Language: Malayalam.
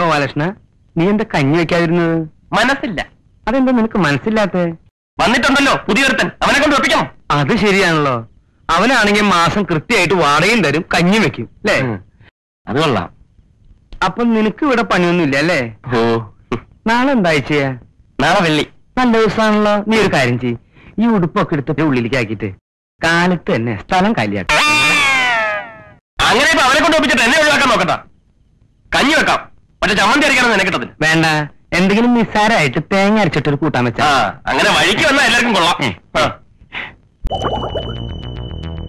ഗോപാലകൃഷ്ണ നീ എന്താ കഞ്ഞി വെക്കാതിരുന്നത് മനസ്സില്ല അതെന്താ നിനക്ക് മനസ്സില്ലാത്ത വന്നിട്ടുണ്ടല്ലോ പുതിയൊരുത്തൻ അവനെ കൊണ്ട് ഒപ്പിക്കണം അത് ശരിയാണല്ലോ അവനാണെങ്കിൽ മാസം കൃത്യമായിട്ട് വാടകയും തരും കഞ്ഞി വെക്കും അല്ലേ അത് കൊള്ളാം അപ്പൊ നിനക്ക് ഇവിടെ പണിയൊന്നുമില്ല അല്ലേ ഓ നാളെ എന്താഴ്ചയാ നാളെ വെള്ളി നല്ല ദിവസമാണല്ലോ നീ ഒരു കാര്യം ചെയ്യ് ഈ ഉടുപ്പൊക്കെ എടുത്തിട്ട് ഉള്ളിലേക്ക് ആക്കിയിട്ട് കാലത്ത് തന്നെ സ്ഥലം കാലിയാക്കും അങ്ങനെ ഇപ്പൊ അവനെ കൊണ്ട് ഒപ്പിച്ചിട്ട് എന്നെ ഒഴിവാക്കാൻ നോക്കണ്ട കഞ്ഞി വെക്കാം പക്ഷെ ചമ്മന്തി അരയ്ക്കണം നിനക്കിട്ടതിന് വേണ്ട എന്തെങ്കിലും നിസ്സാരമായിട്ട് തേങ്ങ അരച്ചിട്ടൊരു കൂട്ടാൻ ആ വെച്ചാ അങ്ങനെ വഴിക്ക് വന്നാൽ എല്ലാവർക്കും കൊള്ളാം ഏ. ആ.